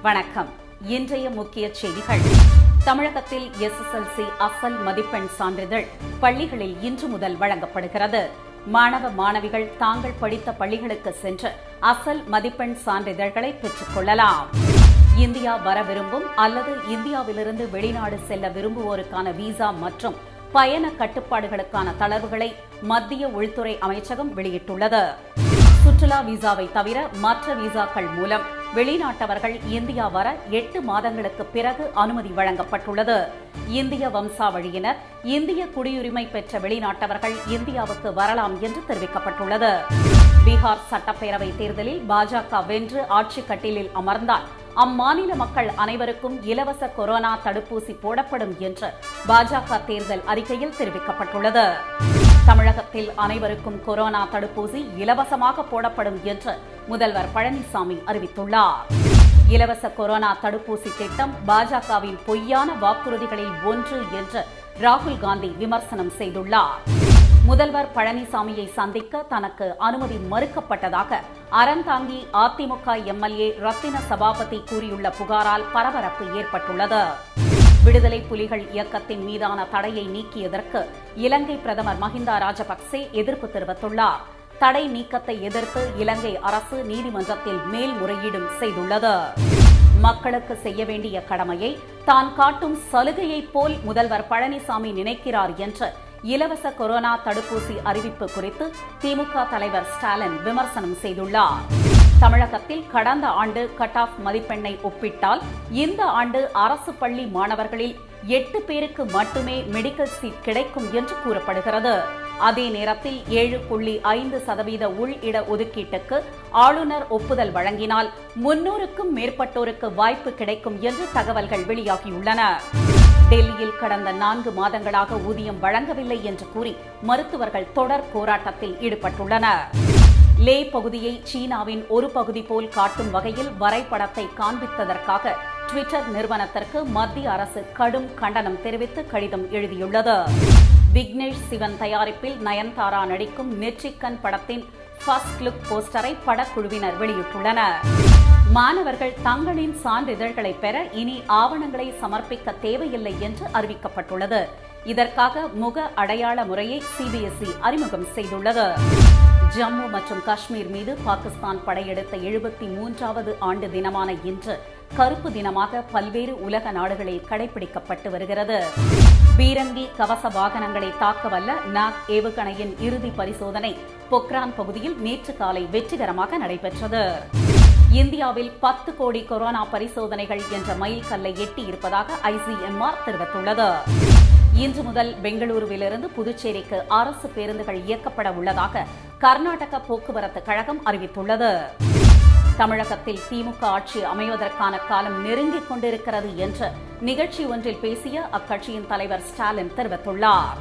வணக்கம் இன்றைய முக்கிய செய்திகள் தமிழகத்தில் எஸ்எஸ்எல்சி அசல் மதிப்பெண் சான்றிதழ் பள்ளிகளில் இன்று முதல் வழங்கப்படுகிறது மாணவ மாணவிகள் தாங்கள் படித்த பள்ளிகளுக்கு சென்று அசல் மதிப்பெண் சான்றிதழ்களை பெற்றுக் கொள்ளலாம் இந்தியா வர விரும்பும் அல்லது இந்தியாவிலிருந்து வெளிநாடு செல்ல விரும்புவோருக்கான விசா மற்றும் பயண கட்டுப்பாடுகளுக்கான தளர்வுகளை மத்திய உள்துறை அமைச்சகம் வெளியிட்டுள்ளது சுற்றுலா விசாவை தவிர மற்ற விசாக்கள் மூலம் வெளிநாட்டவர்கள் இந்தியா வர எட்டு மாதங்களுக்கு பிறகு அனுமதி வழங்கப்பட்டுள்ளது இந்திய வம்சாவழியினர் இந்திய குடியுரிமை பெற்ற வெளிநாட்டவர்கள் இந்தியாவுக்கு வரலாம் என்று தெரிவிக்கப்பட்டுள்ளது பீகார் சட்டப்பேரவை தேர்தலில் பாஜக வென்று ஆட்சி கட்டிலில் அமர்ந்தால் அம்மாநில மக்கள் அனைவருக்கும் இலவச கொரோனா தடுப்பூசி போடப்படும் என்று பாஜக தேர்தல் அறிக்கையில் தெரிவிக்கப்பட்டுள்ளது தமிழகத்தில் அனைவருக்கும் கொரோனா தடுப்பூசி இலவசமாக போடப்படும் என்று முதல்வர் பழனிசாமி அறிவித்துள்ளார் இலவச கொரோனா தடுப்பூசி திட்டம் பாஜகவின் பொய்யான வாக்குறுதிகளில் ஒன்று என்று ராகுல் காந்தி விமர்சனம் செய்துள்ளார் முதல்வர் பழனிசாமியை சந்திக்க தனக்கு அனுமதி மறுக்கப்பட்டதாக அறந்தாங்கி அதிமுக எம்எல்ஏ ரத்தின சபாபதி கூறியுள்ள புகாரால் பரபரப்பு ஏற்பட்டுள்ளது விடுதலை புலிகள் இயக்கத்தின் மீதான தடையை நீக்கியதற்கு இலங்கை பிரதமர் மஹிந்தா ராஜபக்சே எதிர்ப்பு தெரிவித்துள்ளார் தடை நீக்கத்தை எதிர்த்து இலங்கை அரசு நீதிமன்றத்தில் மேல்முறையீடும் செய்துள்ளது மக்களுக்கு செய்ய வேண்டிய கடமையை தான் காட்டும் சலுகையைப் போல் முதல்வர் பழனிசாமி நினைக்கிறார் என்று இலவச கொரோனா தடுப்பூசி அறிவிப்பு குறித்து திமுக தலைவர் ஸ்டாலின் விமர்சனம் செய்துள்ளார் தமிழகத்தில் கடந்த ஆண்டு கட் ஆஃப் மதிப்பெண்ணை ஒப்பிட்டால் இந்த ஆண்டு அரசு பள்ளி மாணவர்களில் எட்டு பேருக்கு மட்டுமே மெடிக்கல் சீட் கிடைக்கும் என்று கூறப்படுகிறது அதே நேரத்தில் ஏழு புள்ளி ஐந்து சதவீத உள் இட ஒதுக்கீட்டுக்கு ஆளுநர் ஒப்புதல் வழங்கினால் முன்னூறுக்கும் மேற்பட்டோருக்கு வாய்ப்பு கிடைக்கும் என்று தகவல்கள் வெளியாகியுள்ளன டெல்லியில் கடந்த நான்கு மாதங்களாக ஊதியம் வழங்கவில்லை என்று கூறி மருத்துவர்கள் தொடர் போராட்டத்தில் ஈடுபட்டுள்ளனர் லே பகுதியை சீனாவின் ஒரு பகுதி போல் காட்டும் வகையில் வரைபடத்தை காண்பித்ததற்காக ட்விட்டர் நிறுவனத்திற்கு மத்திய அரசு கடும் கண்டனம் தெரிவித்து கடிதம் எழுதியுள்ளது விக்னேஷ் சிவன் தயாரிப்பில் நயன்தாரா நடிக்கும் நெற்றிக்கன் படத்தின் ஃபர்ஸ்ட் லுக் போஸ்டரை படக்குழுவினர் வெளியிட்டுள்ளனர் மாணவர்கள் தங்களின் சான்றிதழ்களை பெற இனி ஆவணங்களை சமர்ப்பிக்க தேவையில்லை என்று அறிவிக்கப்பட்டுள்ளது இதற்காக முக அடையாள முறையை சிபிஎஸ்இ அறிமுகம் செய்துள்ளது ஜம்மு மற்றும் காஷ்மீர் மீது பாகிஸ்தான் படையெடுத்த எழுபத்தி மூன்றாவது ஆண்டு தினமான இன்று கருப்பு தினமாக பல்வேறு உலக நாடுகளில் கடைபிடிக்கப்பட்டு வருகிறது பீரங்கி கவச வாகனங்களை தாக்கவல்ல நாக் ஏவுகணையின் இறுதி பரிசோதனை பொக்ரான் பகுதியில் நேற்று காலை வெற்றிகரமாக நடைபெற்றது இந்தியாவில் பத்து கோடி கொரோனா பரிசோதனைகள் என்ற மைல்கல்லை எட்டியிருப்பதாக ஐசிஎம்ஆர் தெரிவித்துள்ளது இன்று முதல் பெங்களூருவிலிருந்து புதுச்சேரிக்கு அரசு பேருந்துகள் இயக்கப்பட உள்ளதாக கர்நாடக போக்குவரத்து கழகம் அறிவித்துள்ளது தமிழகத்தில் திமுக ஆட்சி அமைவதற்கான காலம் நெருங்கிக் கொண்டிருக்கிறது என்று நிகழ்ச்சி ஒன்றில் பேசிய அக்கட்சியின் தலைவர் ஸ்டாலின் தெரிவித்துள்ளார்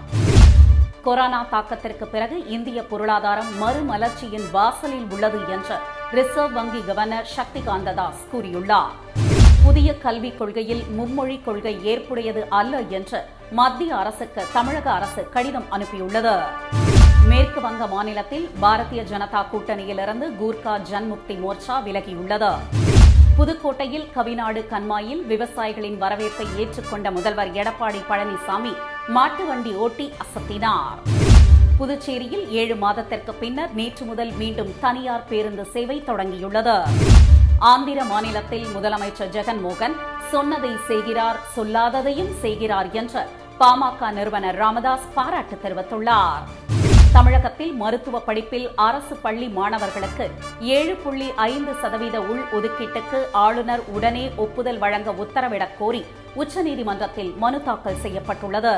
கொரோனா தாக்கத்திற்கு பிறகு இந்திய பொருளாதாரம் மறுமலர்ச்சியின் வாசலில் உள்ளது என்று ரிசர்வ் வங்கி கவர்னர் சக்திகாந்த தாஸ் கூறியுள்ளார் புதிய கல்விக் கொள்கையில் மும்மொழி கொள்கை ஏற்புடையது அல்ல என்று மத்திய அரசுக்கு தமிழக அரசு கடிதம் அனுப்பியுள்ளது மேற்கு வங்க மாநிலத்தில் பாரதிய ஜனதா கூட்டணியிலிருந்து கூர்கா ஜன்முக்தி மோர்ச்சா விலகியுள்ளது புதுக்கோட்டையில் கவிநாடு கண்மாயில் விவசாயிகளின் வரவேற்பை ஏற்றுக்கொண்ட முதல்வர் எடப்பாடி பழனிசாமி மாட்டு வண்டி ஓட்டி அசத்தினார் புதுச்சேரியில் ஏழு மாதத்திற்கு பின்னர் நேற்று முதல் மீண்டும் தனியார் பேருந்து சேவை தொடங்கியுள்ளது ஆந்திர மாநிலத்தில் முதலமைச்சர் ஜெகன்மோகன் சொன்னதை செய்கிறார் சொல்லாததையும் செய்கிறார் என்று பாமக நிறுவனர் ராமதாஸ் பாராட்டு தெரிவித்துள்ளார் தமிழகத்தில் மருத்துவ படிப்பில் அரசு பள்ளி மாணவர்களுக்கு ஏழு புள்ளி ஐந்து சதவீத உள் ஒதுக்கீட்டுக்கு ஆளுநர் உடனே ஒப்புதல் வழங்க உத்தரவிடக் கோரி உச்சநீதிமன்றத்தில் மனு தாக்கல் செய்யப்பட்டுள்ளது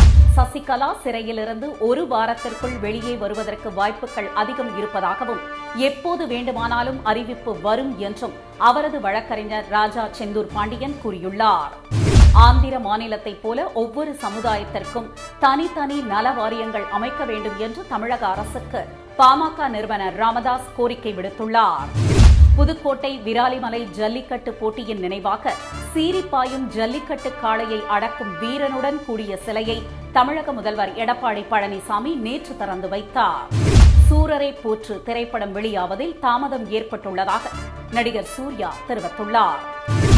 சசிகலா சிறையிலிருந்து ஒரு வாரத்திற்குள் வெளியே வருவதற்கு வாய்ப்புகள் அதிகம் இருப்பதாகவும் எப்போது வேண்டுமானாலும் அறிவிப்பு வரும் என்றும் அவரது வழக்கறிஞர் ராஜா செந்தூர் பாண்டியன் கூறியுள்ளார் ஆந்திர மாநிலத்தைப் போல ஒவ்வொரு சமுதாயத்திற்கும் தனித்தனி நல வாரியங்கள் அமைக்க வேண்டும் என்று தமிழக அரசுக்கு பாமக நிறுவனர் ராமதாஸ் கோரிக்கை விடுத்துள்ளார் புதுக்கோட்டை விராலிமலை ஜல்லிக்கட்டு போட்டியின் நினைவாக சீரிப்பாயும் ஜல்லிக்கட்டு காளையை அடக்கும் வீரனுடன் கூடிய சிலையை தமிழக முதல்வர் எடப்பாடி பழனிசாமி நேற்று திறந்து வைத்தார் சூரரை போற்று திரைப்படம் வெளியாவதில் தாமதம் ஏற்பட்டுள்ளதாக நடிகர் சூர்யா தெரிவித்துள்ளார்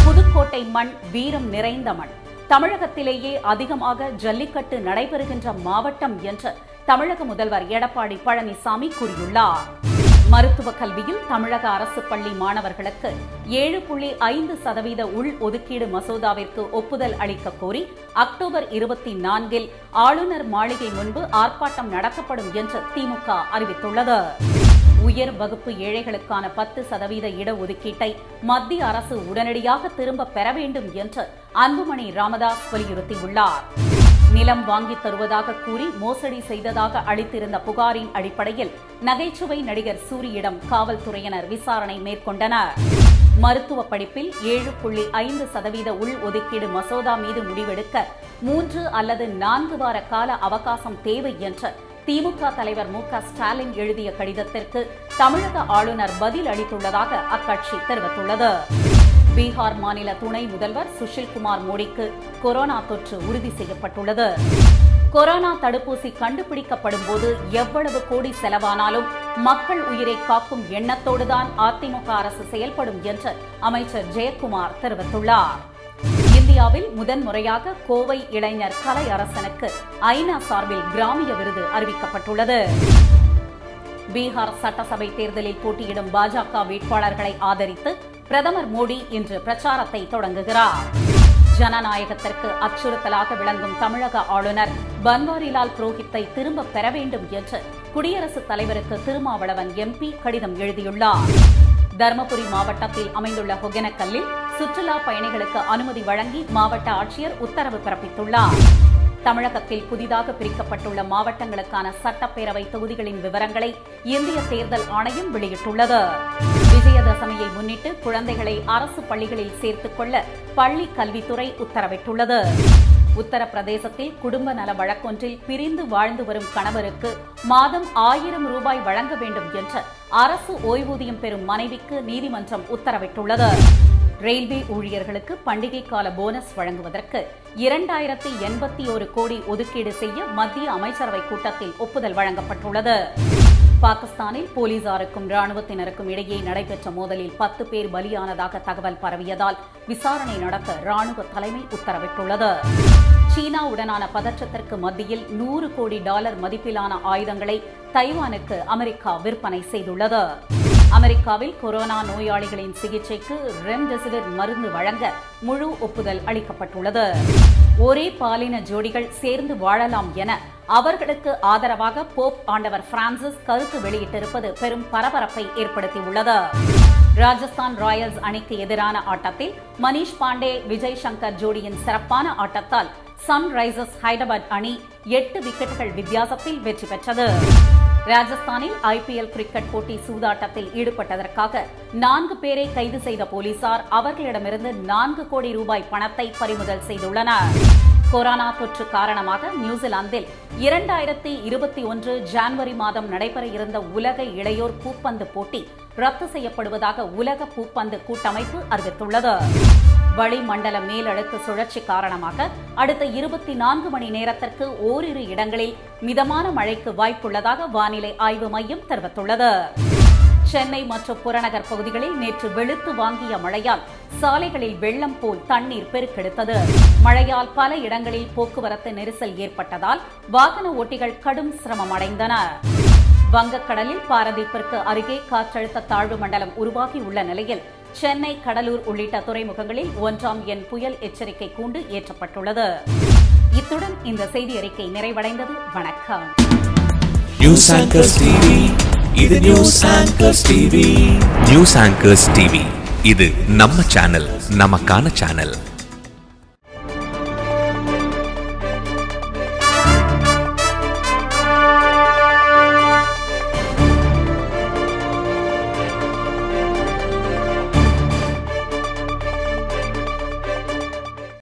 புதுக்கோட்டை மண் வீரம் நிறைந்த மண் தமிழகத்திலேயே அதிகமாக ஜல்லிக்கட்டு நடைபெறுகின்ற மாவட்டம் என்று தமிழக முதல்வர் எடப்பாடி பழனிசாமி கூறியுள்ளார் மருத்துவ கல்வியில் தமிழக அரசு பள்ளி மாணவர்களுக்கு ஏழு புள்ளி ஐந்து சதவீத உள் ஒதுக்கீடு மசோதாவிற்கு ஒப்புதல் அளிக்க கோரி அக்டோபர் இருபத்தி நான்கில் ஆளுநர் மாளிகை முன்பு ஆர்ப்பாட்டம் நடத்தப்படும் என்று திமுக அறிவித்துள்ளது உயர் வகுப்பு ஏழைகளுக்கான பத்து சதவீத இடஒதுக்கீட்டை மத்திய அரசு உடனடியாக திரும்ப பெற வேண்டும் என்று அன்புமணி ராமதாஸ் வலியுறுத்தியுள்ளார் நிலம் வாங்கித் தருவதாக கூறி மோசடி செய்ததாக அளித்திருந்த புகாரின் அடிப்படையில் நகைச்சுவை நடிகர் சூரியிடம் காவல்துறையினர் விசாரணை மேற்கொண்டனர் மருத்துவ படிப்பில் ஏழு புள்ளி ஐந்து சதவீத உள் ஒதுக்கீடு மசோதா மீது முடிவெடுக்க மூன்று அல்லது நான்கு வார கால அவகாசம் தேவை என்று திமுக தலைவர் மு க ஸ்டாலின் எழுதிய கடிதத்திற்கு தமிழக ஆளுநர் பதில் அளித்துள்ளதாக அக்கட்சி தெரிவித்துள்ளது பீகார் மாநில துணை முதல்வர் சுஷில்குமார் மோடிக்கு கொரோனா தொற்று உறுதி செய்யப்பட்டுள்ளது கொரோனா தடுப்பூசி கண்டுபிடிக்கப்படும் போது எவ்வளவு கோடி செலவானாலும் மக்கள் உயிரை காக்கும் எண்ணத்தோடுதான் அதிமுக அரசு செயல்படும் என்று அமைச்சர் ஜெயக்குமார் தெரிவித்துள்ளார் இந்தியாவில் முதன்முறையாக கோவை இளைஞர் கலை அரசனுக்கு ஐநா சார்பில் கிராமிய விருது அறிவிக்கப்பட்டுள்ளது பீகார் சட்டசபை தேர்தலில் போட்டியிடும் பாஜக வேட்பாளர்களை ஆதரித்து பிரதமர் மோடி இன்று பிரச்சாரத்தை தொடங்குகிறார் ஜனநாயகத்திற்கு அச்சுறுத்தலாக விளங்கும் தமிழக ஆளுநர் பன்வாரிலால் புரோஹித்தை திரும்பப் பெற வேண்டும் என்று குடியரசுத் தலைவருக்கு திருமாவளவன் எம்பி கடிதம் எழுதியுள்ளார் தருமபுரி மாவட்டத்தில் அமைந்துள்ள ஒகேனக்கல்லில் சுற்றுலா பயணிகளுக்கு அனுமதி வழங்கி மாவட்ட ஆட்சியர் உத்தரவு பிறப்பித்துள்ளார் தமிழகத்தில் புதிதாக பிரிக்கப்பட்டுள்ள மாவட்டங்களுக்கான சட்டப்பேரவை தொகுதிகளின் விவரங்களை இந்திய தேர்தல் ஆணையம் வெளியிட்டுள்ளது விஜயதசமியை முன்னிட்டு குழந்தைகளை அரசு பள்ளிகளில் சேர்த்துக் கொள்ள பள்ளி கல்வித்துறை உத்தரவிட்டுள்ளது உத்தரப்பிரதேசத்தில் குடும்ப நல வழக்கொன்றில் பிரிந்து வாழ்ந்து வரும் கணவருக்கு மாதம் ஆயிரம் ரூபாய் வழங்க வேண்டும் என்று அரசு ஓய்வூதியம் பெறும் மனைவிக்கு நீதிமன்றம் உத்தரவிட்டுள்ளது ரயில்வே ஊழியர்களுக்கு பண்டிகை கால போனஸ் வழங்குவதற்கு இரண்டாயிரத்தி எண்பத்தி ஒரு கோடி ஒதுக்கீடு செய்ய மத்திய அமைச்சரவை கூட்டத்தில் ஒப்புதல் வழங்கப்பட்டுள்ளது பாகிஸ்தானில் போலீசாருக்கும் ராணுவத்தினருக்கும் இடையே நடைபெற்ற மோதலில் பத்து பேர் பலியானதாக தகவல் பரவியதால் விசாரணை நடத்த ராணுவ தலைமை உத்தரவிட்டுள்ளது சீனாவுடனான பதற்றத்திற்கு மத்தியில் நூறு கோடி டாலர் மதிப்பிலான ஆயுதங்களை தைவானுக்கு அமெரிக்கா விற்பனை செய்துள்ளது அமெரிக்காவில் கொரோனா நோயாளிகளின் சிகிச்சைக்கு ரெம்டெசிவிர் மருந்து வழங்க முழு ஒப்புதல் அளிக்கப்பட்டுள்ளது ஒரே பாலின ஜோடிகள் சேர்ந்து வாழலாம் என அவர்களுக்கு ஆதரவாக போப் ஆண்டவர் பிரான்சிஸ் கருத்து வெளியிட்டிருப்பது பெரும் பரபரப்பை ஏற்படுத்தியுள்ளது ராஜஸ்தான் ராயல்ஸ் அணிக்கு எதிரான ஆட்டத்தில் மணீஷ் பாண்டே விஜய் சங்கர் ஜோடியின் சிறப்பான ஆட்டத்தால் சன்ரைசர்ஸ் ஹைதராபாத் அணி எட்டு விக்கெட்டுகள் வித்தியாசத்தில் வெற்றி பெற்றது ராஜஸ்தானில் ஐபிஎல் கிரிக்கெட் போட்டி சூதாட்டத்தில் ஈடுபட்டதற்காக நான்கு பேரை கைது செய்த போலீசார் அவர்களிடமிருந்து நான்கு கோடி ரூபாய் பணத்தை பறிமுதல் செய்துள்ளனர் கொரோனா தொற்று காரணமாக நியூசிலாந்தில் இரண்டாயிரத்தி இருபத்தி ஒன்று ஜான்வரி மாதம் நடைபெற இருந்த உலக இளையோர் பூப்பந்து போட்டி ரத்து செய்யப்படுவதாக உலக பூப்பந்து கூட்டமைப்பு அறிவித்துள்ளது வளிமண்டல மேலடுக்கு சுழற்சி காரணமாக அடுத்த இருபத்தி நான்கு மணி நேரத்திற்கு ஓரிரு இடங்களில் மிதமான மழைக்கு வாய்ப்புள்ளதாக வானிலை ஆய்வு மையம் தெரிவித்துள்ளது சென்னை மற்றும் புறநகர் பகுதிகளில் நேற்று வெளுத்து வாங்கிய மழையால் சாலைகளில் வெள்ளம் போல் தண்ணீர் பெருக்கெடுத்தது மழையால் பல இடங்களில் போக்குவரத்து நெரிசல் ஏற்பட்டதால் வாகன ஓட்டிகள் கடும் சிரமம் அடைந்தனர் வங்கக்கடலில் பாரதீப்பிற்கு அருகே காற்றழுத்த தாழ்வு மண்டலம் உருவாகியுள்ள நிலையில் சென்னை கடலூர் உள்ளிட்ட துறைமுகங்களில் ஒன்றாம் எண் புயல் எச்சரிக்கை கூண்டு ஏற்றப்பட்டுள்ளது இத்துடன் இந்த செய்தி அறிக்கை நிறைவடைந்தது வணக்கம் நியூஸ் ஆங்கர்ஸ் டிவி இது news anchors TV news anchors TV இது நம்ம சேனல் நமக்கான சேனல்